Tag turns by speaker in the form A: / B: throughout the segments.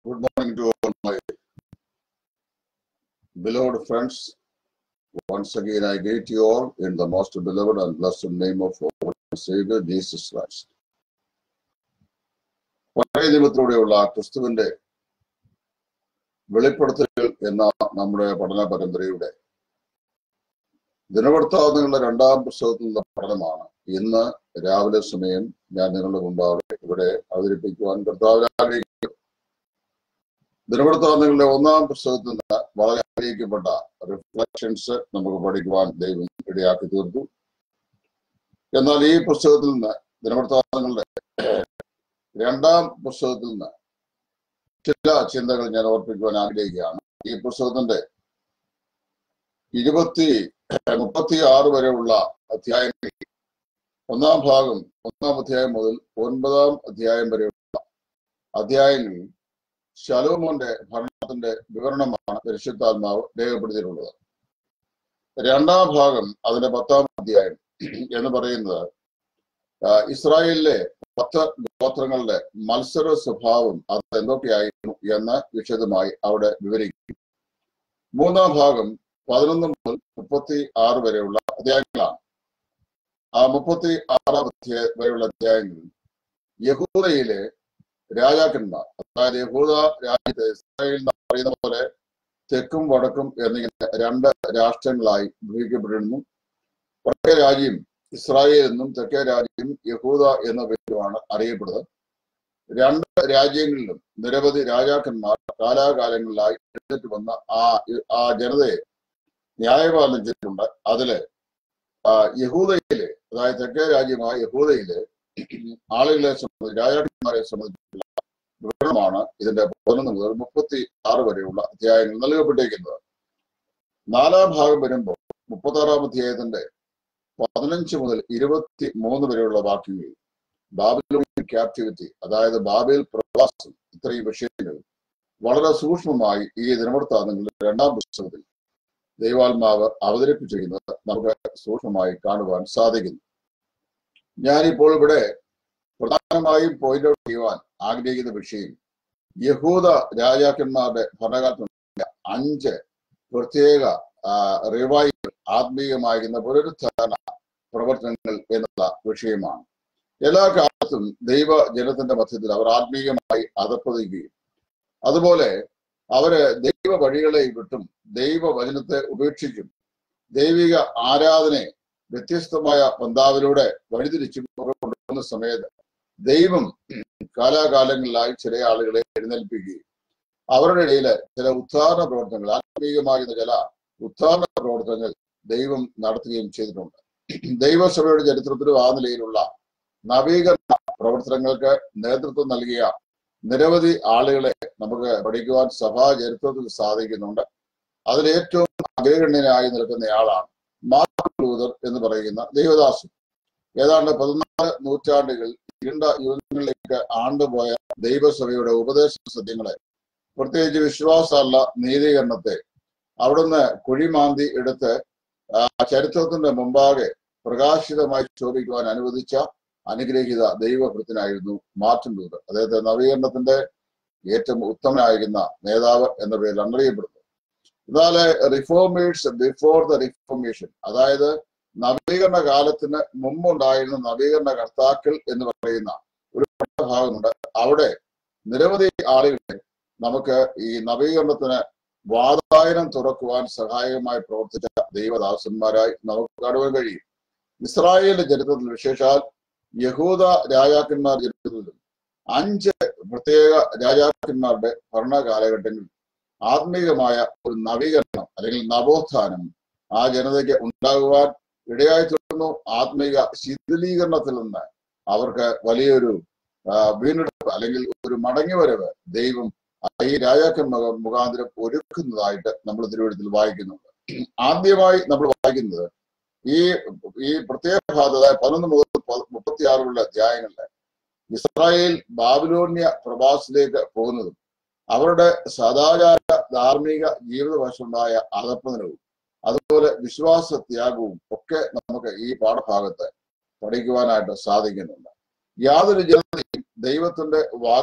A: Good morning to all my beloved friends. Once again, I greet you all in the most beloved and blessed name of our Lord and Savior Jesus Christ. പഴയ നിയമത്തിലൂടെയുള്ള ക്രിസ്തുവിന്റെ വെളിപ്പെടുത്തലുകൾ എന്ന നമ്മുടെ പഠന പരമ്പരയുടെ ദിനവൃത്താന്തങ്ങളുടെ രണ്ടാം പുസ്തകത്തിൽ നിന്നുള്ള പഠനമാണ് ഇന്ന് രാവിലെ സമയം ഞാൻ നിങ്ങളുടെ മുമ്പാകെ ഇവിടെ അവതരിപ്പിക്കുവാൻ കർത്താവിൽ ആഗ്രഹിക്കുന്നു ദിനവൃത്താന്തങ്ങളുടെ ഒന്നാം പുസ്തകത്തിൽ നിന്ന് വളരെ ആഗ്രഹിക്കപ്പെട്ട റിഫ്ലക്ഷൻസ് നമുക്ക് പഠിക്കുവാൻ ദൈവം ഇടയാക്കി തീർത്തു എന്നാൽ ഈ പുസ്തകത്തിൽ നിന്ന് ദിനവൃത്താന്തങ്ങളുടെ രണ്ടാം പുസ്തകത്തിൽ നിന്ന് ചില ചിന്തകൾ ഞാൻ ഓർപ്പിക്കുവാൻ ആഗ്രഹിക്കുകയാണ് ഈ പുസ്തകത്തിന്റെ ഇരുപത്തി മുപ്പത്തി ആറ് വരെയുള്ള അധ്യായങ്ങളിൽ ഒന്നാം ഭാഗം ഒന്നാം അധ്യായം മുതൽ ഒൻപതാം അധ്യായം വരെയുള്ള അധ്യായങ്ങളിൽ ശലോമോന്റെ ഭരണത്തിന്റെ വിവരണമാണ് പരിശുദ്ധാത്മാവ് രേഖപ്പെടുത്തിയിട്ടുള്ളത് രണ്ടാം ഭാഗം അതിന്റെ പത്താം അധ്യായം എന്ന് പറയുന്നത് ആ, ഇസ്രായേലിലെ പത്ത് ഗോത്രങ്ങളുടെ മത്സര സ്വഭാവം അത് എന്തൊക്കെയായിരുന്നു എന്ന് വിശദമായി അവിടെ വിവരിക്കും മൂന്നാം ഭാഗം പതിനൊന്ന് മുതൽ മുപ്പത്തി ആറ് വരെയുള്ള അധ്യായങ്ങളാണ് ആ മുപ്പത്തി ആറാം അധ്യായ വരെയുള്ള അധ്യായങ്ങളിൽ യഹൂദയിലെ രാജാക്കന്മാർ അതായത് യഹൂദ രാജ്യത്തെ ഇസ്രായേൽ എന്ന് പറയുന്ന പോലെ തെക്കും വടക്കും എന്നിങ്ങനെ രണ്ട് രാഷ്ട്രങ്ങളായി വിഭജിക്കപ്പെട്ടിരുന്നു വടക്കേ രാജ്യം ഇസ്രായേൽ എന്നും തെക്കേ രാജ്യം യഹൂദ എന്ന പേരുമാണ് അറിയപ്പെടുന്നത് രണ്ട് രാജ്യങ്ങളിലും നിരവധി രാജാക്കന്മാർ കാലാകാലങ്ങളിലായി എഴുന്നേറ്റ് വന്ന ആ ആ ജനതയെ ന്യായപാലനം ചെയ്തിട്ടുണ്ട് അതില് ആ, യഹൂദയിലെ അതായത് തെക്കേ രാജ്യമായ യഹൂദയിലെ ആളുകളെ സംബന്ധിച്ച് രാജാക്കന്മാരെ സംബന്ധിച്ചുള്ള വിവരണമാണ് ഇതിന്റെ പതിനൊന്ന് മുതൽ മുപ്പത്തി ആറ് വരെയുള്ള അധ്യായങ്ങൾ നൽകപ്പെട്ടിരിക്കുന്നത് നാലാം ഭാഗം വരുമ്പോൾ മുപ്പത്തി ആറാം അധ്യായത്തിന്റെ പതിനഞ്ച് മുതൽ ഇരുപത്തി മൂന്ന് വരെയുള്ള വാക്യങ്ങളിൽ ബാബിലോണിയൻ ക്യാപ്റ്റിവിറ്റി അതായത് ബാബേൽ പ്രവാസം ഇത്രയും വിഷയങ്ങൾ വളരെ സൂക്ഷ്മമായി ഈ ദിനവൃത്താന്തങ്ങളുടെ രണ്ടാം പുസ്തകത്തിൽ ദൈവാത്മാവ് അവതരിപ്പിച്ചിരിക്കുന്നത് നമുക്ക് സൂക്ഷ്മമായി കാണുവാൻ സാധിക്കുന്നു ഞാനിപ്പോൾ ഇവിടെ പ്രധാനമായും പോയിന്റ് ഔട്ട് ചെയ്യുവാൻ ആഗ്രഹിക്കുന്ന വിഷയം യഹൂദ രാജാക്കന്മാരുടെ ഭരണകാലത്തുണ്ടായ അഞ്ച് പ്രത്യേക റിവൈവൽ ആത്മീയമായിരുന്ന പുനരുത്ഥാന പ്രവർത്തനങ്ങൾ എന്നുള്ള വിഷയമാണ് എല്ലാ കാലത്തും ദൈവ ജനത്തിന്റെ മധ്യത്തിൽ അവർ ആത്മീയമായി അധപ്പതിക്കുകയും അതുപോലെ അവര് ദൈവ വഴികളെ വിട്ടും ദൈവ വചനത്തെ ഉപേക്ഷിച്ചും ദൈവിക ആരാധനയെ വ്യത്യസ്തമായ പന്താവിലൂടെ വഴിതിരിച്ചും ഒക്കെ കൊണ്ടുപോകുന്ന സമയത്ത് ദൈവം കാലാകാലങ്ങളിലായി ചില ആളുകളെ എഴുന്നേൽപ്പിക്കുകയും അവരുടെ ഇടയിൽ ചില ഉദ്ധാരണ പ്രവർത്തനങ്ങൾ ആത്മീയമാകുന്ന ചില ഉദ്ധാരണ പ്രവർത്തനങ്ങൾ ദൈവം നടത്തുകയും ചെയ്തിട്ടുണ്ട് ദൈവസഭയുടെ ചരിത്രത്തിലും ആ നിലയിലുള്ള നവീകരണ പ്രവർത്തനങ്ങൾക്ക് നേതൃത്വം നൽകിയ നിരവധി ആളുകളെ നമുക്ക് പഠിക്കുവാൻ സഭാ ചരിത്രത്തിൽ സാധിക്കുന്നുണ്ട് അതിൽ ഏറ്റവും അഗ്രഗണ്യനായി നിൽക്കുന്നയാളാണ് മാർട്ടിൻ ലൂതർ എന്ന് പറയുന്ന ദൈവദാസൻ ഏതാണ്ട് പതിനാല് നൂറ്റാണ്ടുകൾ ഇരുണ്ട യുഗങ്ങളിലേക്ക് ആണ്ടുപോയ ദൈവസഭയുടെ ഉപദേശ സത്യങ്ങളെ പ്രത്യേകിച്ച് വിശ്വാസമല്ല നീതീകരണത്തെ അവിടുന്ന് കുഴിമാന്തി എടുത്ത് ആ ചരിത്രത്തിന്റെ മുമ്പാകെ പ്രകാശിതമായി ശോഭിക്കുവാൻ അനുവദിച്ച അനുഗ്രഹീത ദൈവഭൃത്തനായിരുന്നു മാർട്ടിൻ ലൂതർ അദ്ദേഹത്തെ നവീകരണത്തിന്റെ ഏറ്റവും ഉത്തമനായിരുന്ന നേതാവ് എന്ന പേരിൽ അറിയപ്പെടുന്നു എന്നാല് റിഫോമേഴ്സ് ബിഫോർ ദ റിഫോർമേഷൻ അതായത് നവീകരണ കാലത്തിന് മുമ്പുണ്ടായിരുന്ന നവീകരണ കർത്താക്കൾ എന്ന് പറയുന്ന ഒരു ഭാഗമുണ്ട് അവിടെ നിരവധി ആളുകളെ നമുക്ക് ഈ നവീകരണത്തിന് വാതായനം തുറക്കുവാൻ സഹായകമായി പ്രവർത്തിച്ച ദൈവദാസന്മാരായി നമുക്ക് കാണുവാൻ കഴിയും ഇസ്രായേലിന്റെ ചരിത്രത്തിൽ വിശേഷാൽ യഹൂദ രാജാക്കന്മാർ ചരിത്രത്തിലും അഞ്ച് പ്രത്യേക രാജാക്കന്മാരുടെ ഭരണ കാലഘട്ടങ്ങളിൽ ആത്മീകമായ ഒരു നവീകരണം അല്ലെങ്കിൽ നവോത്ഥാനം ആ ജനതയ്ക്ക് ഉണ്ടാകുവാൻ ഇടയായി തീർന്നു ആത്മീക ശിഥിലീകരണത്തിൽ നിന്ന് അവർക്ക് വലിയൊരു ആ, വീണ്ടെടുപ്പ് അല്ലെങ്കിൽ ഒരു മടങ്ങിവരവ് ദൈവം ഈ രാജാക്കന്മാർ മുഖാന്തരം ഒരുക്കുന്നതായിട്ട് നമ്മൾ തിരുവഴുത്തിൽ വായിക്കുന്നുണ്ട് ആദ്യമായി നമ്മൾ വായിക്കുന്നത് ഈ ഈ പ്രത്യേക ഭാഗത്ത് അതായത് പതിനൊന്ന് മുതൽ മുപ്പത്തി ആറുള്ള അധ്യായങ്ങളില് ഇസ്രായേൽ ബാബിലോണ്യ പ്രവാസത്തിലേക്ക് പോകുന്നതും അവരുടെ സദാചാര ധാർമ്മിക ജീവിത വശമുണ്ടായ അധപ്പതനവും അതുപോലെ വിശ്വാസ ത്യാഗവും ഒക്കെ നമുക്ക് ഈ പാഠഭാഗത്ത് പഠിക്കുവാനായിട്ട് സാധിക്കുന്നുണ്ട് യാതൊരു ജനതയും ദൈവത്തിന്റെ വാഗ്ദത്തത്തിൽ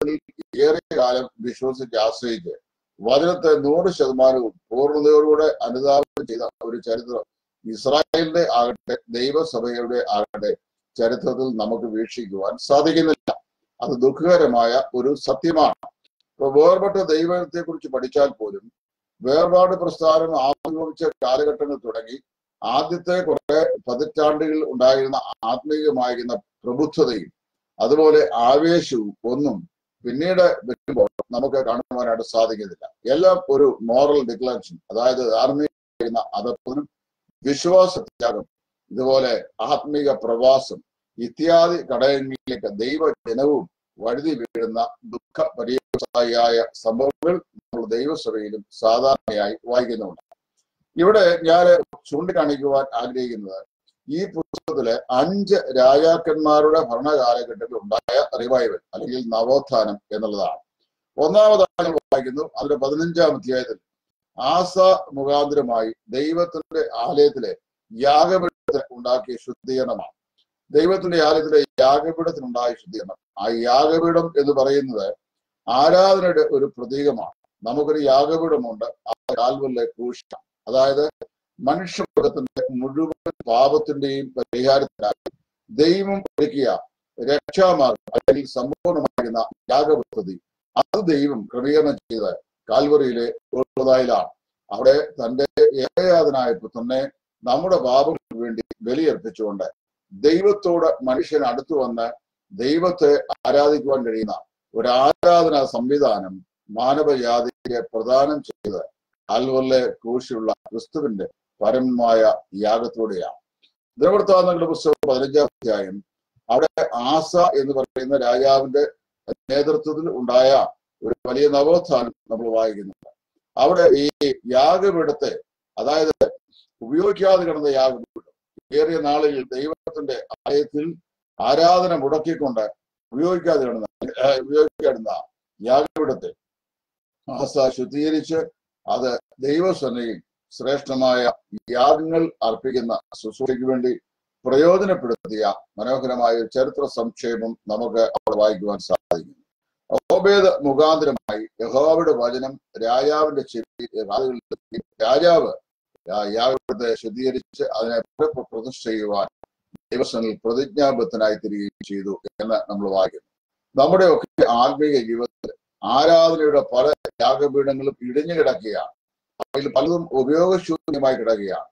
A: വചനത്തിൽ ഏറെ കാലം വിശ്വസിച്ച് ആശ്രയിച്ച് വചനത്തെ നൂറ് ശതമാനവും പൂർണ്ണതയോടുകൂടെ അനുധാവനം ചെയ്ത ഒരു ചരിത്രം ഇസ്രായേലിന്റെ ആകട്ടെ ദൈവസഭയുടെ ആകട്ടെ ചരിത്രത്തിൽ നമുക്ക് വീക്ഷിക്കുവാൻ സാധിക്കുന്നില്ല അത് ദുഃഖകരമായ ഒരു സത്യമാണ് ഇപ്പൊ വേർപെട്ട ദൈവത്തെ കുറിച്ച് പഠിച്ചാൽ പോലും വേർപാട് പ്രസ്ഥാനം ആവിർഭവിച്ച കാലഘട്ടങ്ങൾ തുടങ്ങി ആദ്യത്തെ കുറെ പതിറ്റാണ്ടുകളിൽ ഉണ്ടായിരുന്ന ആത്മീയമായിരുന്ന പ്രബുദ്ധതയും അതുപോലെ ആവേശവും ഒന്നും പിന്നീട് വരുമ്പോൾ നമുക്ക് കാണുവാനായിട്ട് സാധിക്കുന്നില്ല എല്ലാം ഒരു മോറൽ ഡിക്ലറേഷൻ അതായത് ധാർമ്മികമായിരുന്ന അതപ്പനും വിശ്വാസത്യാഗം ഇതുപോലെ ആത്മീക പ്രവാസം ഇത്യാദി ഘടകങ്ങളിലേക്ക് ദൈവജനവും വഴുതി വീഴുന്ന ദുഃഖ പര്യവസായിയായ സംഭവങ്ങൾ നമ്മൾ ദൈവസഭയിലും സാധാരണയായി വായിക്കുന്നുണ്ട് ഇവിടെ ഞാൻ ചൂണ്ടിക്കാണിക്കുവാൻ ആഗ്രഹിക്കുന്നത് ഈ പുസ്തകത്തിലെ അഞ്ച് രാജാക്കന്മാരുടെ ഭരണകാലഘട്ടത്തിൽ ഉണ്ടായ റിവൈവൽ അല്ലെങ്കിൽ നവോത്ഥാനം എന്നുള്ളതാണ് ഒന്നാമതായി നമ്മൾ വായിക്കുന്നു അതിന്റെ പതിനഞ്ചാം അധ്യായത്തിൽ ആസ മുഖാന്തരമായി ദൈവത്തിന്റെ ആലയത്തിലെ യാഗപീഠത്തിന് ഉണ്ടാക്കിയ ശുദ്ധീകരണമാണ് ദൈവത്തിന്റെ ആലയത്തിലെ യാഗപീഠത്തിനുണ്ടായ ശുദ്ധീകരണം ആ യാഗപീഠം എന്ന് പറയുന്നത് ആരാധനയുടെ ഒരു പ്രതീകമാണ് നമുക്കൊരു യാഗപീഠമുണ്ട് ആ കാൽവല്ലെ ക്രൂശ അതായത് മനുഷ്യവർഗത്തിന്റെ മുഴുവൻ പാപത്തിന്റെയും പരിഹാരത്തിനായി ദൈവം ഒരുക്കിയ രക്ഷാമാർഗം അല്ലെങ്കിൽ സമ്പൂർണ്ണമായിരുന്ന യാഗപദ്ധതി അത് ദൈവം ക്രമീകരണം ചെയ്ത് കാൽവറിയിലെ ഗോൽഗോഥായിലാണ് അവിടെ തന്റെ ഏകയാതനായ പുത്രനെ നമ്മുടെ പാപങ്ങൾക്ക് വേണ്ടി ബലിയർപ്പിച്ചുകൊണ്ട് ദൈവത്തോട് മനുഷ്യൻ അടുത്തു വന്ന് ദൈവത്തെ ആരാധിക്കുവാൻ കഴിയുന്ന ഒരു ആരാധനാ സംവിധാനം മാനവജാതിയെ പ്രദാനം ചെയ്ത് കാൽവറിലെ ക്രൂശിലുള്ള ക്രിസ്തുവിന്റെ പരമമായ യാഗത്തോടെയാണ് ദിനവൃത്താന്തങ്ങളുടെ പുസ്തകം പതിനഞ്ചാം അധ്യായം അവിടെ ആസ എന്ന് പറയുന്ന രാജാവിന്റെ നേതൃത്വത്തിൽ ഉണ്ടായ ഒരു വലിയ നവോത്ഥാനം നമ്മൾ വായിക്കുന്നുണ്ട് അവിടെ ഈ യാഗപീഠത്തെ അതായത് ഉപയോഗിക്കാതെ കിടന്ന യാഗപീഠം ഏറിയ നാളുകളിൽ ദൈവത്തിന്റെ ആലയത്തിൽ ആരാധന മുടക്കിക്കൊണ്ട് ഉപയോഗിക്കാതെ കിടന്ന ഏഹ് ഉപയോഗിക്കാതിരുന്ന യാഗപീഠത്തെ ആസ ശുദ്ധീകരിച്ച് അത് ദൈവസന്നയിൽ ശ്രേഷ്ഠമായ യാഗങ്ങൾ അർപ്പിക്കുന്ന ശുശ്രൂഷയ്ക്ക് വേണ്ടി പ്രയോജനപ്പെടുത്തിയ മനോഹരമായ ഒരു ചരിത്ര സംക്ഷേപം നമുക്ക് അവിടെ വായിക്കുവാൻ സാധിക്കും ഓബേദ് മുഖാന്തരമായി യഹോവയുടെ വചനം രാജാവിന്റെ ചെവി കാതുകളിലെത്തി രാജാവ് യാഗത്തെ ശുദ്ധീകരിച്ച് അതിനെ പുനഃ പ്രതിഷ്ഠ ചെയ്യുവാൻ ദൈവസനിൽ പ്രതിജ്ഞാബദ്ധനായി തിരികെ ചെയ്തു എന്ന് നമ്മൾ വായിക്കുന്നു നമ്മുടെ ഒക്കെ ആത്മീയ ജീവിതത്തിൽ ആരാധനയുടെ പല യാഗപീഠങ്ങളും ഇടിഞ്ഞു കിടക്കുകയാണ് അതിൽ പലതും ഉപയോഗശൂന്യമായി കിടക്കുകയാണ്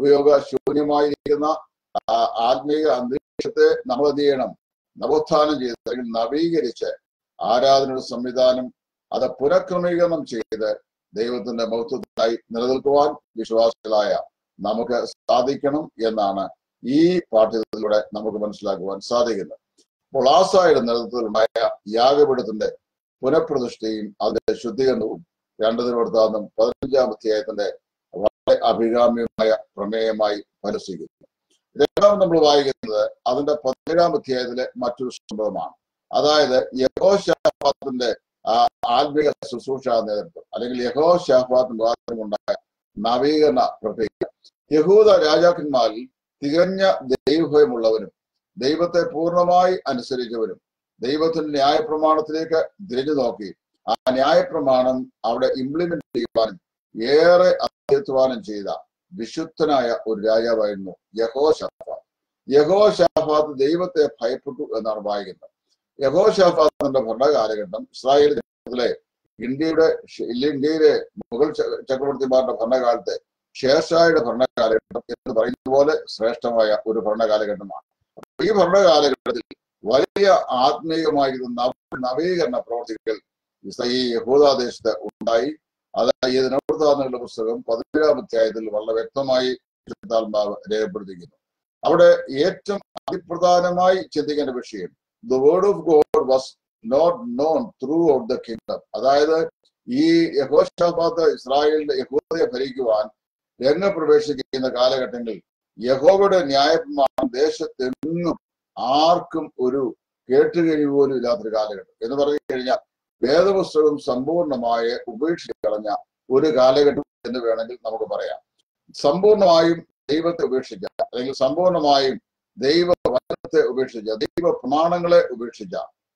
A: ഉപയോഗശൂന്യമായിരിക്കുന്ന ആ ആത്മീയ അന്തരീക്ഷത്തെ നമ്മൾ എന്ത് ചെയ്യണം നവോത്ഥാനം ചെയ്ത് അല്ലെങ്കിൽ നവീകരിച്ച് ആരാധനയുടെ സംവിധാനം അത് പുനഃക്രമീകരണം ചെയ്ത് ദൈവത്തിന്റെ മഹത്വത്തിനായി നിലനിൽക്കുവാൻ വിശ്വാസികളായ നമുക്ക് സാധിക്കണം എന്നാണ് ഈ പാഠ്യത്തിലൂടെ നമുക്ക് മനസ്സിലാക്കുവാൻ സാധിക്കുന്നത് അപ്പോൾ ആസായുടെ നേതൃത്വത്തിലുണ്ടായ യാഗപീഠത്തിന്റെ പുനഃപ്രതിഷ്ഠയും അതിന്റെ ശുദ്ധീകരണവും രണ്ട് നിവർത്താന്തം പതിനഞ്ചാം അധ്യായത്തിന്റെ വളരെ അഭികാമ്യമായ പ്രമേയമായി പരിസ്ഥിതിക്കുന്നു രണ്ടാമത് നമ്മൾ വായിക്കുന്നത് അതിന്റെ പതിനേഴാം അധ്യായത്തിലെ മറ്റൊരു സംഭവമാണ് അതായത് യഹോശാഫാത്തിന്റെ ആത്മീക ശുശ്രൂഷ നേതൃത്വം അല്ലെങ്കിൽ യഹോശാഫാത്ത് ഉണ്ടായ നവീകരണ പ്രക്രിയ യഹൂദ രാജാക്കന്മാരിൽ തികഞ്ഞ ദൈവഭയമുള്ളവരും ദൈവത്തെ പൂർണ്ണമായി അനുസരിച്ചവരും ദൈവത്തിന്റെ ന്യായപ്രമാണത്തിലേക്ക് തിരിഞ്ഞു നോക്കി ആ ന്യായപ്രമാണം അവിടെ ഇംപ്ലിമെന്റ് ചെയ്യുവാനും ഏറെ അഭ്യത്വാനം ചെയ്ത വിശുദ്ധനായ ഒരു രാജാവായിരുന്നു യഹോഷാഫാത്ത് യഹോഷാഫാത്ത് ദൈവത്തെ ഭയപ്പെട്ടു എന്നാണ് വായിക്കുന്നത് യഹോഷാഫാത്തിന്റെ ഭരണകാലഘട്ടം ഇസ്രായേൽ ജനത്തിലെ ഇന്ത്യയുടെ ഇന്ത്യയിലെ മുഗൾ ചക്രവർത്തിമാരുടെ ഭരണകാലത്തെ ഷേർഷായുടെ ഭരണകാലഘട്ടം എന്ന് പറയുന്ന പോലെ ശ്രേഷ്ഠമായ ഒരു ഭരണകാലഘട്ടമാണ് ഈ ഭരണകാലഘട്ടത്തിൽ വലിയ ആത്മീയമായിരുന്ന നവീകരണ പ്രവർത്തികൾ ഈ യഹൂദാദേശത്ത് ഉണ്ടായി അതായത് ദിനവൃത്താന്തങ്ങളുടെ പുസ്തകം പതിനേഴാം അധ്യായത്തിൽ വളരെ വ്യക്തമായി ആത്മാവ് രേഖപ്പെടുത്തിക്കുന്നു അവിടെ ഏറ്റവും അതിപ്രധാനമായി ചിന്തിക്കേണ്ട വിഷയം the word of God was not known throughout the kingdom അതായത് ഈ യഹോഷാബാദ് ഇസ്രായേലിന്റെ യഹോദയെ ഭരിക്കുവാൻ രംഗപ്രവേശിക്കുന്ന കാലഘട്ടങ്ങളിൽ യഹോവയുടെ ന്യായപ്രമാണം ദേശത്തെങ്ങും ആർക്കും ഒരു കേട്ടുകഴിവ് പോലും ഇല്ലാത്തൊരു കാലഘട്ടം എന്ന് പറഞ്ഞു കഴിഞ്ഞാൽ വേദപുസ്തകം സമ്പൂർണമായി ഉപേക്ഷിച്ച് കളഞ്ഞ ഒരു കാലഘട്ടം എന്ന് വേണമെങ്കിൽ നമുക്ക് പറയാം സമ്പൂർണമായും ദൈവത്തെ ഉപേക്ഷിച്ച അല്ലെങ്കിൽ സമ്പൂർണമായും ദൈവ വചനത്തെ ഉപേക്ഷിച്ച ദൈവ പ്രമാണങ്ങളെ ഉപേക്ഷിച്ച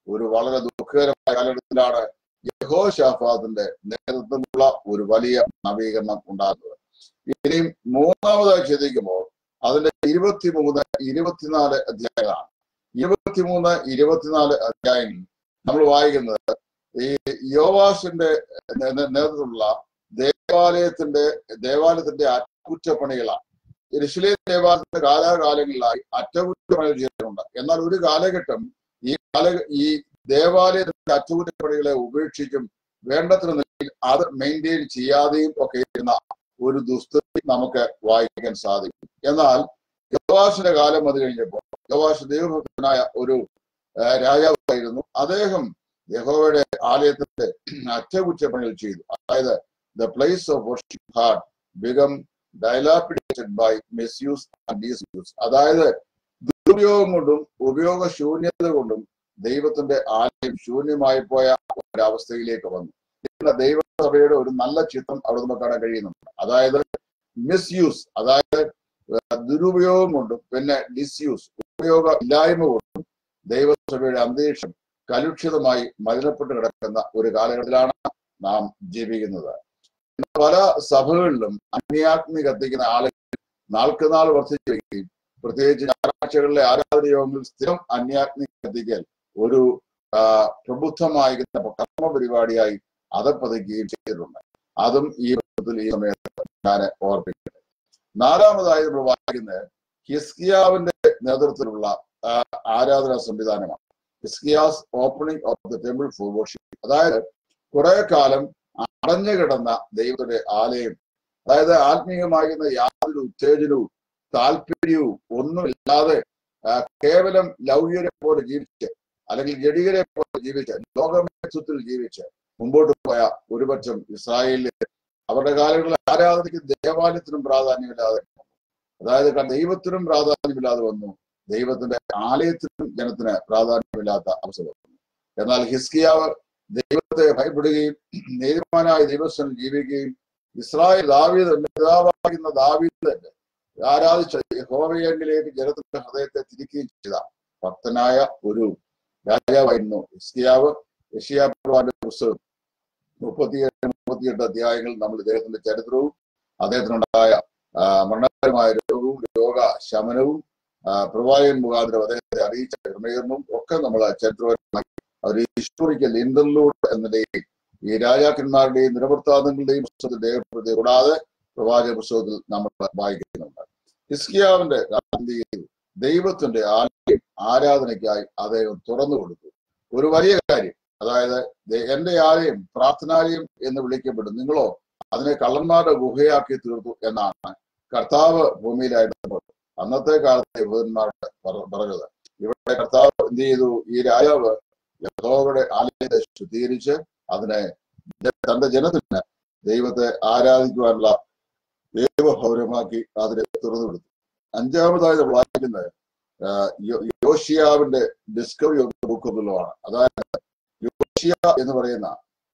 A: ഒരു വളരെ ദുഃഖകരമായ കാലഘട്ടത്തിലാണ് യഹോ ഷാഫാദിന്റെ നേതൃത്വമുള്ള ഒരു വലിയ നവീകരണം ഉണ്ടാകുന്നത് ഇനിയും മൂന്നാമതായി ചിന്തിക്കുമ്പോൾ അതിന്റെ ഇരുപത്തിമൂന്ന് ഇരുപത്തിനാല് അധ്യായങ്ങളാണ് ഇരുപത്തിമൂന്ന് ഇരുപത്തിനാല് അധ്യായങ്ങൾ നമ്മൾ വായിക്കുന്നത് ഈ യോവാസിന്റെ നേ- നേ- നേതൃത്വമുള്ള ദേവാലയത്തിന്റെ ദേവാലയത്തിന്റെ അറ്റകുറ്റപ്പണികളാണ് ഋഷിലേം ദേവാലയത്തിന്റെ കാലാകാലങ്ങളിലായി അറ്റകുറ്റപ്പണികൾ ചെയ്തിട്ടുണ്ട് എന്നാൽ ഒരു കാലഘട്ടം ഈ കാല ഈ ദേവാലയത്തിന്റെ അറ്റകുറ്റപ്പണികളെ ഉപേക്ഷിച്ചും വേണ്ടത്ര നിലയിൽ അത് മെയിൻറ്റെയിൻ ചെയ്യാതെയും ഒക്കെ ഇരുന്ന ഒരു ദുസ്ഥിതി നമുക്ക് വായിക്കാൻ സാധിക്കും എന്നാൽ യോവാസിന്റെ കാലം അത് കഴിഞ്ഞപ്പോൾ യോവാസ് ദൈവഭക്തനായ ഒരു ആ, രാജാവായിരുന്നു അദ്ദേഹം യഹോവയുടെ ആലയത്തിന്റെ അറ്റകുറ്റപ്പണികൾ ചെയ്തു അതായത് the place of worship had become dilapidated by misuse and disuse അതായത് ദുരുപയോഗം കൊണ്ടും ഉപയോഗശൂന്യത കൊണ്ടും ദൈവത്തിന്റെ ആലയം ശൂന്യമായി പോയ ഒരവസ്ഥയിലേക്ക് വന്നു ഇന്ന് ദൈവസഭയുടെ ഒരു നല്ല ചിത്രം അവിടെ നമുക്ക് കാണാൻ കഴിയുന്നുണ്ട് അതായത് മിസ്യൂസ് അതായത് ഏഹ്, ദുരുപയോഗം കൊണ്ടും പിന്നെ ഡിസ്യൂസ് ഉപയോഗ ഇല്ലായ്മ കൊണ്ടും ദൈവസഭയുടെ അന്തരീക്ഷം കലുഷിതമായി മലിനപ്പെട്ട് കിടക്കുന്ന ഒരു കാലഘട്ടത്തിലാണ് നാം ജീവിക്കുന്നത് ഇന്ന് പല സഭകളിലും അന്യാഗ്നി കത്തിക്കുന്ന ആളുകൾ നാൾക്ക് നാൾ വർദ്ധിച്ചു വരികയും പ്രത്യേകിച്ച് ഞായറാഴ്ചകളിലെ ആരാധന യോഗങ്ങളിൽ സ്ഥിരം അന്യാഗ്നി കത്തിക്കൽ ഒരു ആ, പ്രബുദ്ധമായിരിക്കുന്ന കർമ്മ പരിപാടിയായി അതപ്പതിക്കുകയും ചെയ്തിട്ടുണ്ട് അതും ഈ ബന്ധത്തിൽ ഈ സമയത്ത് ഞാൻ ഓർപ്പിക്കട്ടെ നാലാമതായി നമ്മൾ വായിക്കുന്നത് ഹിസ്കിയാവിന്റെ നേതൃത്വത്തിലുള്ള ആ, ആരാധനാ സംവിധാനമാണ് Hezekiah's opening of the temple for worship അതായത് കുറെ കാലം അടഞ്ഞു കിടന്ന ദൈവത്തിന്റെ ആലയം അതായത് ആത്മീയമാകുന്ന യാതൊരു ഉത്തേജനവും താല്പര്യവും ഒന്നുമില്ലാതെ ആ, കേവലം ലൗകികരെ പോലെ ജീവിച്ച് അല്ലെങ്കിൽ ജഡികരെ പോലെ ജീവിച്ച് ലോകമേത്വത്തിൽ ജീവിച്ച് മുമ്പോട്ട് പോയ ഒരുപക്ഷം ഇസ്രായേലിൽ അവരുടെ കാലങ്ങളിൽ ആരാധനയ്ക്ക് ദേവാലയത്തിനും പ്രാധാന്യമില്ലാതെ വന്നു. അതായത് ക- ദൈവത്തിനും പ്രാധാന്യമില്ലാതെ വന്നു ദൈവത്തിന്റെ ആലയത്തിനും ജനത്തിന് പ്രാധാന്യമില്ലാത്ത അവസ്ഥ വന്നു എന്നാൽ ഹിസ്കിയാവ് ദൈവത്തെ ഭയപ്പെടുകയും നീതിമാനായ ദൈവസ്ഥനിൽ ജീവിക്കുകയും ഇസ്രായേൽ ദാവീദ് നേതാവാകുന്ന ദാവീദ് തന്നെ ആരാധിച്ച യഹോവയെങ്കിലേക്ക് ജനത്തിന്റെ ഹൃദയത്തെ തിരിക്കുകയും ചെയ്ത ഭക്തനായ ഒരു രാജാവായിരുന്നു ഹിസ്കിയാവ് യഷിയാപ്രവാന്റെ പുസ്തകം മുപ്പത്തിയേഴ് മുപ്പത്തിയെട്ട് അധ്യായങ്ങൾ നമ്മൾ ഇദ്ദേഹത്തിന്റെ ചരിത്രവും അദ്ദേഹത്തിനുണ്ടായ ആ, മരണകരമായ രോഗവും രോഗ ശമനവും ആ, പ്രവാചകൻ മുഖാന്തരം അദ്ദേഹത്തെ അറിയിച്ച ക്രമീകരണവും ഒക്കെ നമ്മൾ ചരിത്രപരമായി ഒരു ഹിസ്റ്റോറിക്കൽ ഇന്റർലൂഡ് എന്ന നിലയിൽ ഈ രാജാക്കന്മാരുടെയും നിലവൃത്താന്തങ്ങളുടെയും പുസ്തകത്തിൽ രേഖപ്പെടുത്തി കൂടാതെ പ്രവാചക പുസ്തകത്തിൽ നമ്മൾ വായിക്കുന്നുണ്ട് ഹിസ്കിയാവിന്റെ കാലം എന്ത് ചെയ്തു ദൈവത്തിന്റെ ആലയം ആരാധനയ്ക്കായി അദ്ദേഹം തുറന്നു കൊടുത്തു ഒരു വലിയ കാര്യം അതായത് ദേ- എന്റെ ആലയം പ്രാർത്ഥനാലയം എന്ന് വിളിക്കപ്പെടും നിങ്ങളോ അതിനെ കള്ളന്മാരുടെ ഗുഹയാക്കി തീർത്തു എന്നാണ് കർത്താവ് ഭൂമിയിലായിരുന്നപ്പോൾ അന്നത്തെ കാലത്തെ യഹൂദന്മാരുടെ പറ- പറഞ്ഞത് ഇവിടെ കർത്താവ് എന്ത് ചെയ്തു ഈ രാജാവ് യഹോവയുടെ ആലയത്തെ ശുദ്ധീകരിച്ച് അതിനെ ജ- തന്റെ ജനത്തിന് ദൈവത്തെ ആരാധിക്കുവാനുള്ള ദൈവഭൗരമാക്കി അതിനെ തുറന്നു കൊടുത്തു അഞ്ചാമതായി നമ്മൾ വായിക്കുന്നത് ആ, യോ- യോഷിയാവിന്റെ discovery of the book of ആണ് അതായത് യോഷിയ എന്ന് പറയുന്ന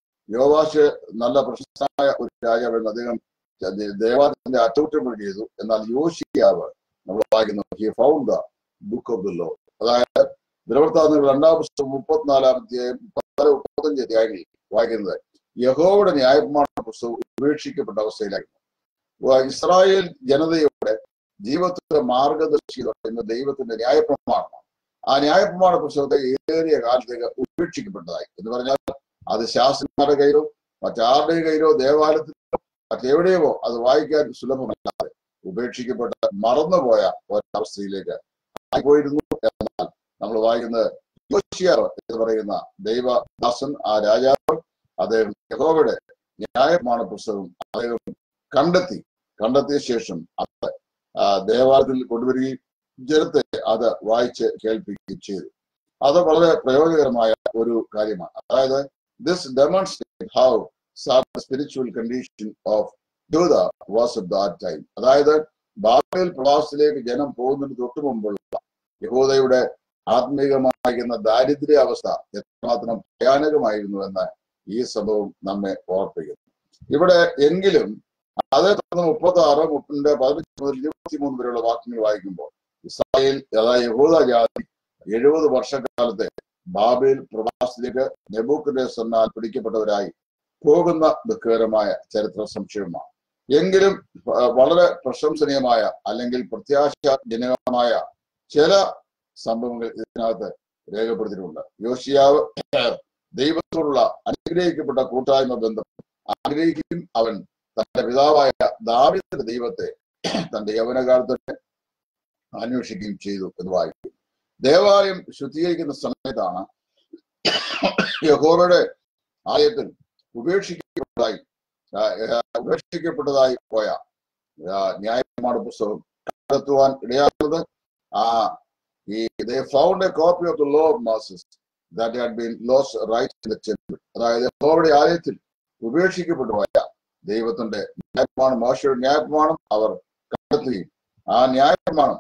A: യോവാഷ് നല്ല പ്രശസ്തനായ ഒരു രാജാവായിരുന്നു അദ്ദേഹം ദേ- ദേവാലയത്തിന്റെ അറ്റകുറ്റപ്പണി ചെയ്തു എന്നാൽ യോഷിയാവ് നമ്മൾ വായിക്കുന്നു he found the book of the law അതായത് ദിനവൃത്താന്തങ്ങൾ രണ്ടാം പുസ്തകം മുപ്പത്തിനാലാം അധ്യായം മുപ്പത്തിനാല് മുപ്പത്തഞ്ച് അധ്യായങ്ങളിൽ വായിക്കുന്നത് യഹോവയുടെ ന്യായപ്രമാണ പുസ്തകം ഉപേക്ഷിക്കപ്പെട്ട അവസ്ഥയിലായിരുന്നു വ- ഇസ്രായേൽ ജനതയുടെ ജീവിതത്തിന്റെ മാർഗദർശി എന്ന് പറയുന്ന ദൈവത്തിന്റെ ന്യായപ്രമാണമാണ് ആ ന്യായപ്രമാണ പുസ്തകത്തെ ഏറിയ കാലത്തേക്ക് ഉപേക്ഷിക്കപ്പെട്ടതായി എന്ന് പറഞ്ഞാൽ അത് ശാസ്ത്രന്മാരുടെ കയ്യിലോ മറ്റാരുടെയും കയ്യിലോ ദേവാലയത്തിലോ മറ്റെവിടെയോ അത് വായിക്കാൻ സുലഭമല്ലാതെ ഉപേക്ഷിക്കപ്പെട്ട മറന്നുപോയ ഒരവസ്ഥയിലേക്ക് ആയിപ്പോയിരുന്നു എന്നാൽ നമ്മൾ വായിക്കുന്നത് യോശിയാവ് എന്ന് പറയുന്ന ദൈവദാസൻ ആ രാജാവ് അദ്ദേഹം യഹോവയുടെ ന്യായപ്രമാണ പുസ്തകം അദ്ദേഹം കണ്ടെത്തി കണ്ടെത്തിയ ശേഷം അത് ആ, ദേവാലയത്തിൽ കൊണ്ടുവരികയും ജനത്തെ അത് വായിച്ച് കേൾപ്പിക്കുകയും ചെയ്തു അത് വളരെ പ്രയോജനകരമായ ഒരു കാര്യമാണ് അതായത് this demonstrate how spiritual condition of Judah was at that time അതായത് ബാബേൽ പ്രവാസത്തിലേക്ക് ജനം പോകുന്നതിന് തൊട്ടു മുമ്പുള്ള യഹൂദയുടെ ആത്മീകമായിരുന്ന ദാരിദ്ര്യ അവസ്ഥ എത്രമാത്രം ഭയാനകമായിരുന്നു എന്ന് ഈ സംഭവം നമ്മെ ഓർപ്പിക്കുന്നു ഇവിടെ എങ്കിലും അതേ തുടർന്ന് മുപ്പത്തി ആറ് മുപ്പതിന്റെ പതിനഞ്ച് മുതൽ ഇരുപത്തിമൂന്ന് വരെയുള്ള വാക്യങ്ങൾ വായിക്കുമ്പോൾ ഇസ്രായേൽ അതായത് യഹൂദ ജാതി എഴുപത് വർഷക്കാലത്തെ ബാബേൽ പ്രവാസത്തിലേക്ക് നെബൂക്കന്റെസന്നാൽ പിടിക്കപ്പെട്ടവരായി പോകുന്ന ദുഃഖകരമായ ചരിത്ര സംശയമാണ് എങ്കിലും ആ, വളരെ പ്രശംസനീയമായ അല്ലെങ്കിൽ പ്രത്യാശാജനകമായ ചില സംഭവങ്ങൾ ഇതിനകത്ത് രേഖപ്പെടുത്തിയിട്ടുണ്ട് യോശിയാവ് ദൈവത്തോടുള്ള അനുഗ്രഹിക്കപ്പെട്ട കൂട്ടായ്മ ബന്ധം ആഗ്രഹിക്കുകയും അവൻ തന്റെ പിതാവായ ദാവിദന്റെ ദൈവത്തെ തന്റെ യൗവനകാലത്ത് അന്വേഷിക്കുകയും ചെയ്തു എന്ന് വായിക്കും ദേവാലയം ശുദ്ധീകരിക്കുന്ന സമയത്താണ് യഹോവയുടെ ആലയത്തിൽ ഉപേക്ഷിക്കപ്പെട്ടതായി ആ, ആ, ഉപേക്ഷിക്കപ്പെട്ടതായി പോയ ആ, ന്യായപ്രമാണ പുസ്തകം കണ്ടെത്തുവാൻ ഇടയാകുന്നത് ആ ഈ they found a copy of the law of Moses that had been lost right in the temple അതായത് യഹോവയുടെ ആലയത്തിൽ ഉപേക്ഷിക്കപ്പെട്ടു പോയ ദൈവത്തിന്റെ ന്യായപ്രമാണം മോശയുടെ ന്യായപ്രമാണം അവർ കണ്ടെത്തുകയും ആ ന്യായപ്രമാണം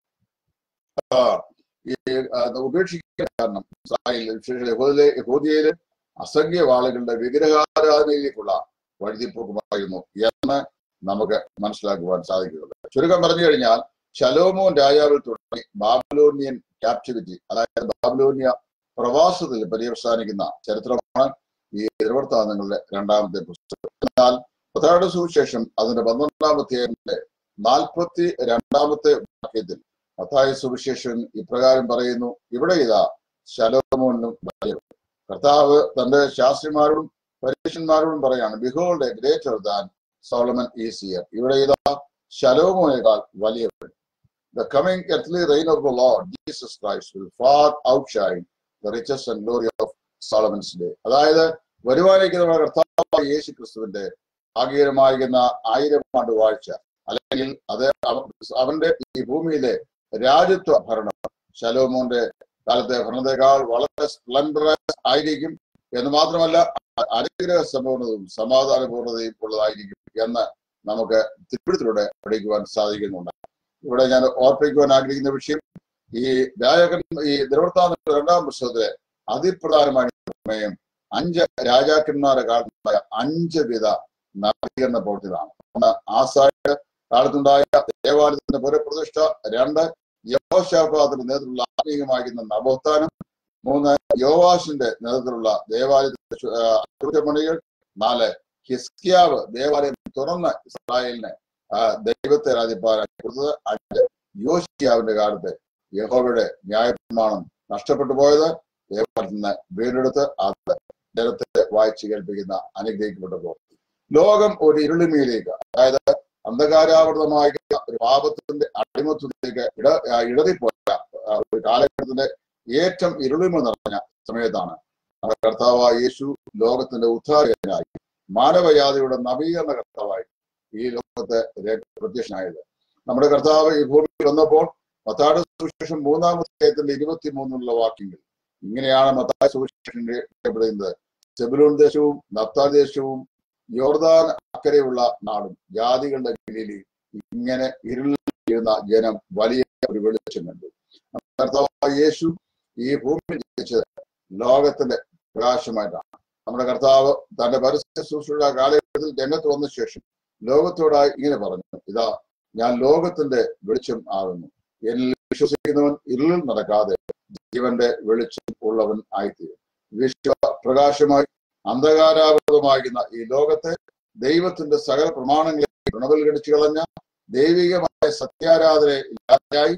A: ആ, ഈ ആ, ഉപേക്ഷിക്കാൻ കാരണം ഇസ്രായേലിൽ വിശേഷ യഹൂദിലെ യഹൂദിയയിലെ അസംഖ്യ ആളുകളുടെ വിഗ്രഹാരാധനയിലേക്കുള്ള വഴുതിപ്പോക്കുമായിരുന്നു എന്ന് നമുക്ക് മനസ്സിലാക്കുവാൻ സാധിക്കുന്നുണ്ട് ചുരുക്കം പറഞ്ഞു കഴിഞ്ഞാൽ ശലോമോൻ രാജാവിൽ തുടങ്ങി ബാബിലോണിയൻ ക്യാപ്റ്റിവിറ്റി അതായത് ബാബിലോണിയ പ്രവാസത്തിൽ പര്യവസാനിക്കുന്ന ചരിത്രമാണ് ഈ നിവർത്താന്തങ്ങളുടെ രണ്ടാമത്തെ പുസ്തകം എന്നാൽ പത്താട് സുവിശേഷം അതിന്റെ പന്ത്രണ്ടാമത്തെ നാൽപ്പത്തി രണ്ടാമത്തെ വാക്യത്തിൽ മത്തായ സുവിശേഷൻ ഇപ്രകാരം പറയുന്നു ഇവിടെ ഇതാ ശലോമോനും വലിയവൻ കർത്താവ് തന്റെ ശാസ്ത്രിമാരോടും പരീക്ഷന്മാരോടും പറയാണ് behold a greater than Solomon is here ഇവിടെ ഇതാ ശലോമോനേക്കാൾ വലിയവൻ The coming earthly reign of the Lord Jesus Christ will far outshine the riches and glory of Solomon's day. അതായത് വരുവാനിരിക്കുന്ന നമ്മുടെ കർത്താവായ യേശു ക്രിസ്തുവിന്റെ ഭാഗ്യകരമായിരിക്കുന്ന ആയിരം ആണ്ട് വാഴ്ച അല്ലെങ്കിൽ അത് അവ- അവന്റെ ഈ ഭൂമിയിലെ രാജ്യത്വ ഭരണം ശലോമോന്റെ കാലത്തെ ഭരണത്തെക്കാൾ വളരെ സ്പ്ലൻഡറസ് ആയിരിക്കും എന്ന് മാത്രമല്ല അ- അനുഗ്രഹ സമ്പൂർണതയും സമാധാനപൂർണതയും ഉള്ളതായിരിക്കും എന്ന് നമുക്ക് തിരുപ്പിടത്തിലൂടെ പഠിക്കുവാൻ സാധിക്കുന്നുണ്ട് ഇവിടെ ഞാൻ ഓർപ്പിക്കുവാൻ ആഗ്രഹിക്കുന്ന വിഷയം ഈ രാജകൻ ഈ നിവർത്താന രണ്ടാം പുസ്തകത്തിലെ അതിപ്രധാനമായ പ്രമേയം അഞ്ച് രാജാക്കന്മാരുടെ കാലത്തുണ്ടായ അഞ്ച് വിധ നവീകരണ പ്രവൃത്തികളാണ് ഒന്ന് ആസായുടെ കാലത്തുണ്ടായ ദേവാലയത്തിന്റെ പുനഃപ്രതിഷ്ഠ രണ്ട് യോശാഫാത്തിന്റെ നേതൃത്വത്തിലുള്ള ആത്മീയമായിരുന്ന നവോത്ഥാനം മൂന്ന് യോവാഷിന്റെ നേതൃത്വത്തിലുള്ള ദേവാലയത്തിന്റെ ശു- ആ, അറ്റകുറ്റപ്പണികൾ നാല് ഹിസ്കിയാവ് ദേവാലയം തുറന്ന് ഇസ്രായേലിനെ ആ, ദൈവത്തെ രാജ്യപ്പാലാക്കി കൊടുത്തത് അഞ്ച് യോശിയാവിന്റെ കാലത്ത് യഹോവയുടെ ന്യായപ്രമാണം നഷ്ടപ്പെട്ടു പോയത് ദേവാലയത്തിൽ നിന്ന് വീണ്ടെടുത്ത് അത് ജനത്തെ വായിച്ചു കേൾപ്പിക്കുന്ന അനുഗ്രഹിക്കപ്പെട്ട പ്രവൃത്തി ലോകം ഒരു ഇരുളിമയിലേക്ക് അതായത് അന്ധകാരാവൃതമായ ഒരു പാപത്തിന്റെ അടിമത്വത്തിലേക്ക് ഇട ആ, ഇടറിപ്പോയ ആ, ഒരു കാലഘട്ടത്തിന്റെ ഏറ്റവും ഇരുളിമ നിറഞ്ഞ സമയത്താണ് നമ്മുടെ കർത്താവായ യേശു ലോകത്തിന്റെ ഉദ്ധാരകനായി മാനവജാതിയുടെ നവീകരണ കർത്താവായി ഈ ലോകത്ത് രേ- പ്രത്യക്ഷനായത് നമ്മുടെ കർത്താവ് ഈ ഭൂമിയിൽ വന്നപ്പോൾ മത്താട് സുവിശേഷം മൂന്നാമത്തെ അധ്യായത്തിന്റെ ഇരുപത്തി മൂന്നിലുള്ള വാക്യങ്ങൾ ഇങ്ങനെയാണ് മത്തായ സുവിശേഷൻ രേഖപ്പെടുന്നത് സെബുലൂൺ ദേശവും നത്താ ദേശവും യോർദാൻ അക്കരെയുള്ള നാടും ജാതികളുടെ കീഴിൽ ഇങ്ങനെ ഇരുളിരുന്ന ജനം വലിയ ഒരു വെളിച്ചം കണ്ടു നമ്മുടെ കർത്താവായ യേശു ഈ ഭൂമിയിൽ ജനിച്ചത് ലോകത്തിന്റെ പ്രകാശമായിട്ടാണ് നമ്മുടെ കർത്താവ് തന്റെ പരസ്യ ശുശ്രൂഷ കാലഘട്ടത്തിൽ രംഗത്ത് വന്ന ശേഷം ലോകത്തോടായി ഇങ്ങനെ പറഞ്ഞു ഇതാ ഞാൻ ലോകത്തിന്റെ വെളിച്ചം ആകുന്നു എന്നിൽ വിശ്വസിക്കുന്നവൻ ഇരുളിൽ നടക്കാതെ ജീവന്റെ വെളിച്ചം ഉള്ളവൻ ആയിത്തീരും വിശ്വ പ്രകാശമായി അന്ധകാരാവൃതമാകുന്ന ഈ ലോകത്തെ ദൈവത്തിന്റെ സകല പ്രമാണങ്ങളെ ഗുണവൽഗണിച്ചു കളഞ്ഞ ദൈവികമായ സത്യാരാധന ഇല്ലാതെയായി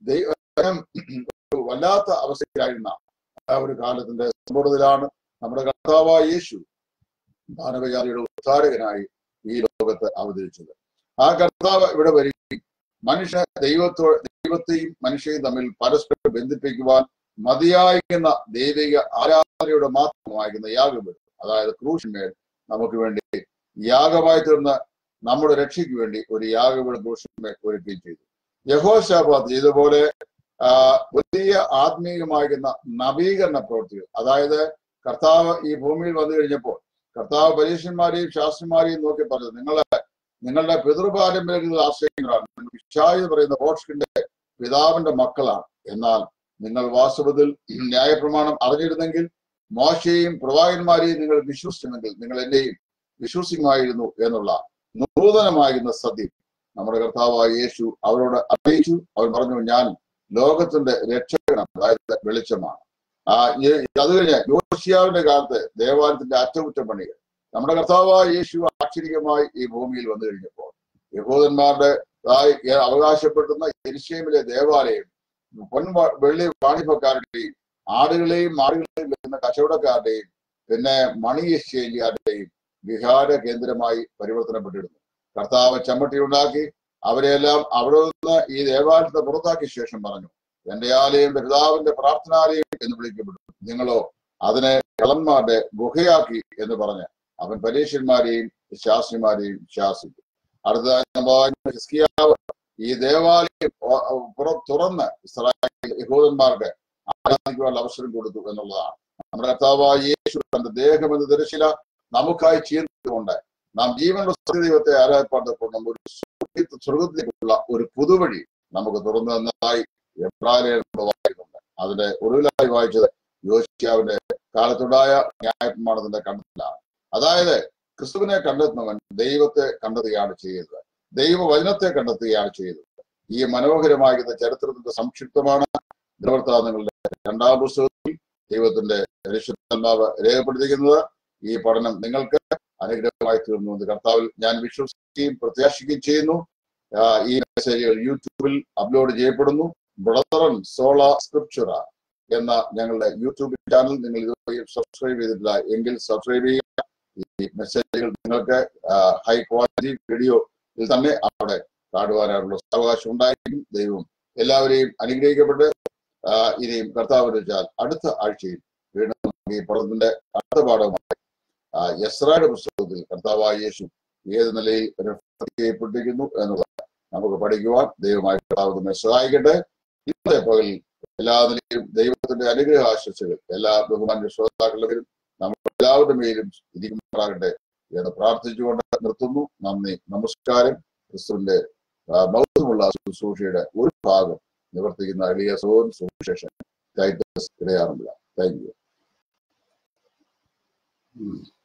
A: ദൈവം ഒരു വല്ലാത്ത അവസ്ഥയിലായിരുന്ന ആ ഒരു കാലത്തിന്റെ സമ്പൂർണ്ണതയിലാണ് നമ്മുടെ കർത്താവായ യേശു മാനവജാതിയുടെ ഉദ്ധാരകനായി ഈ ലോകത്ത് അവതരിച്ചത് ആ കർത്താവ് ഇവിടെ വരികയും മനുഷ്യ ദൈവത്തോ ദൈവത്തെയും മനുഷ്യയും തമ്മിൽ പരസ്പരം ബന്ധിപ്പിക്കുവാൻ മതിയായിരിക്കുന്ന ദൈവിക ആരാധനയുടെ മാത്രമായിരിക്കുന്ന യാഗബലി അതായത് ക്രൂശിന്മേൽ നമുക്ക് വേണ്ടി യാഗമായി തീർന്ന നമ്മുടെ രക്ഷയ്ക്ക് വേണ്ടി ഒരു യാഗബലി ക്രൂശിന്മേൽ ഒരുക്കുകയും ചെയ്തു യഹോശാബാദ് ചെയ്തപോലെ ആ, വലിയ ആത്മീയമായിരുന്ന നവീകരണ പ്രവൃത്തികൾ അതായത് കർത്താവ് ഈ ഭൂമിയിൽ വന്നു കഴിഞ്ഞപ്പോൾ കർത്താവ് പരീക്ഷന്മാരെയും ശാസ്ത്രന്മാരെയും നോക്കി പറഞ്ഞു നിങ്ങളെ നിങ്ങളുടെ പിതൃപാരമ്പര്യങ്ങളിൽ ആശ്രയങ്ങളാണ് നിങ്ങൾ വിശായി എന്ന് പറയുന്ന പോഷകിന്റെ പിതാവിന്റെ മക്കളാണ് എന്നാൽ നിങ്ങൾ വാസ്തവത്തിൽ ന്യായപ്രമാണം അറിഞ്ഞിരുന്നെങ്കിൽ മോശയെയും പ്രവാചകന്മാരെയും നിങ്ങൾ വിശ്വസിക്കുമെങ്കിൽ നിങ്ങൾ എന്നെയും വിശ്വസിക്കുമായിരുന്നു എന്നുള്ള നൂതനമായിരുന്ന സത്യം നമ്മുടെ കർത്താവായ യേശു അവരോട് അറിയിച്ചു അവൻ പറഞ്ഞു ഞാൻ ലോകത്തിന്റെ രക്ഷകനാണ് അതായത് വെളിച്ചമാണ് ആ ഈ- അത് കഴിഞ്ഞ് യോശിയാവിന്റെ കാലത്ത് ദേവാലയത്തിന്റെ അറ്റകുറ്റപ്പണികൾ നമ്മുടെ കർത്താവായ യേശു ആക്ഷരികമായി ഈ ഭൂമിയിൽ വന്നു കഴിഞ്ഞപ്പോൾ യഹൂദന്മാരുടെ ആയി അവകാശപ്പെടുന്ന എരിശേമിലെ ദേവാലയം പൊൻ വ- വെള്ളി വാണിഭക്കാരുടെയും ആടുകളെയും മാടുകളെയും വരുന്ന കച്ചവടക്കാരുടെയും പിന്നെ മണി എക്സ്ചേഞ്ചുകാരുടെയും വിഹാര കേന്ദ്രമായി പരിവർത്തനപ്പെട്ടിരുന്നു കർത്താവ് ചമ്മട്ടി ഉണ്ടാക്കി അവരെല്ലാം അവിടെ നിന്ന് ഈ ദേവാലയത്തെ പുറത്താക്കിയ ശേഷം പറഞ്ഞു എന്റെ ആലയം പിതാവിന്റെ പ്രാർത്ഥനാലയം എന്ന് വിളിക്കപ്പെട്ടു നിങ്ങളോ അതിനെ കള്ളന്മാരുടെ ഗുഹയാക്കി എന്ന് പറഞ്ഞ് അവൻ പരീക്ഷന്മാരെയും ശാസ്ത്രിമാരെയും ശാസിച്ചു അടുത്തതായി നമ്മൾ വായിക്കുന്ന ഹിസ്കിയാവ് ഈ ദേവാലയം ഒ- ഒ- പുറ- തുറന്ന് ഇസ്രായേൽ യഹൂദന്മാർക്ക് ആരാധിക്കുവാനുള്ള അവസരം കൊടുത്തു എന്നുള്ളതാണ് നമ്മുടെ കർത്താവായ യേശു തന്റെ ദേഹം എന്ന ദർശില നമുക്കായി ചീർത്തുകൊണ്ട് നാം ജീവനുള്ള സത്യദൈവത്തെ ആരാധപ്പാടപ്പോൾ ഒരു സ്വർഗ്ഗ- സ്വർഗത്തിലേക്കുള്ള ഒരു പുതുവഴി നമുക്ക് തുറന്നു തന്നതായി എബ്രാഹിം വായിക്കുന്നുണ്ട് അതിന്റെ ഒടുവിലായി വായിച്ചത് യോശിയാവിന്റെ കാലത്തുണ്ടായ ന്യായപ്രമാണത്തിന്റെ കണ്ടെത്തലാണ് അതായത് ക്രിസ്തുവിനെ കണ്ടെത്തുന്നവൻ ദൈവത്തെ കണ്ടെത്തുകയാണ് ചെയ്യുന്നത് ദൈവവചനത്തെ കണ്ടെത്തുകയാണ് ചെയ്യുന്നത് ഈ മനോഹരമാകുന്ന ചരിത്രത്തിന്റെ സംക്ഷിപ്തമാണ് നിലവർത്താനങ്ങളുടെ രണ്ടാം പുസ്തകത്തിൽ ദൈവത്തിന്റെ പരിശുദ്ധാത്മാവ് രേഖപ്പെടുത്തിയിരിക്കുന്നത് ഈ പഠനം നിങ്ങൾക്ക് അനുഗ്രഹമായി തീർന്നു എന്ന് കർത്താവിൽ ഞാൻ വിശ്വസിക്കുകയും പ്രത്യാശിക്കുകയും ചെയ്യുന്നു ആ, ഈ മെസ്സേജുകൾ യൂട്യൂബിൽ അപ്ലോഡ് ചെയ്യപ്പെടുന്നു ബ്രദറൻ സോള സ്ക്രിപ്ചറ എന്ന ഞങ്ങളുടെ യൂട്യൂബ് ചാനൽ നിങ്ങൾ ഇതുവരെ സബ്സ്ക്രൈബ് ചെയ്തിട്ടില്ല എങ്കിൽ സബ്സ്ക്രൈബ് ചെയ്യുക ഈ മെസ്സേജുകൾ നിങ്ങൾക്ക് ഹൈ ക്വാളിറ്റി വീഡിയോയിൽ തന്നെ അവിടെ കാണുവാനുള്ള അവകാശം ഉണ്ടായിരിക്കും ദൈവം എല്ലാവരെയും അനുഗ്രഹിക്കപ്പെട്ട് ആ, ഇനിയും കർത്താവ് വെച്ചാൽ അടുത്ത ആഴ്ചയിൽ വീണ്ടും നമുക്ക് ഈ പഠനത്തിന്റെ അടുത്ത പാഠമായി ആ, യസ്രായുടെ പുസ്തകത്തിൽ കർത്താവായ യേശു ഏത് നിലയിൽ refer ചെയ്യപ്പെട്ടിരിക്കുന്നു എന്നുള്ളത് നമുക്ക് പഠിക്കുവാൻ ദൈവമായ കർത്താവ് നമ്മെ സഹായിക്കട്ടെ ഇന്നത്തെ പകൽ എല്ലാ നിലയിലും ദൈവത്തിന്റെ അനുഗ്രഹ ആശംസകൾ എല്ലാ ബഹുമാന്യ ശ്രോതാക്കളുടെ പേരും നമ്മൾ എല്ലാവരുടെ മേലും ഇരിക്കുമാറാകട്ടെ എന്ന് പ്രാർത്ഥിച്ചുകൊണ്ട് നിർത്തുന്നു നന്ദി നമസ്കാരം ക്രിസ്തുവിന്റെ ആ, മഹത്വമുള്ള ശുശ്രൂഷയുടെ ഒരു ഭാഗം നിവർത്തിക്കുന്ന എളിയ സോൻ സുവിശേഷൻ ടൈറ്റസ് ഇടയാറുമില്ല താങ്ക് യു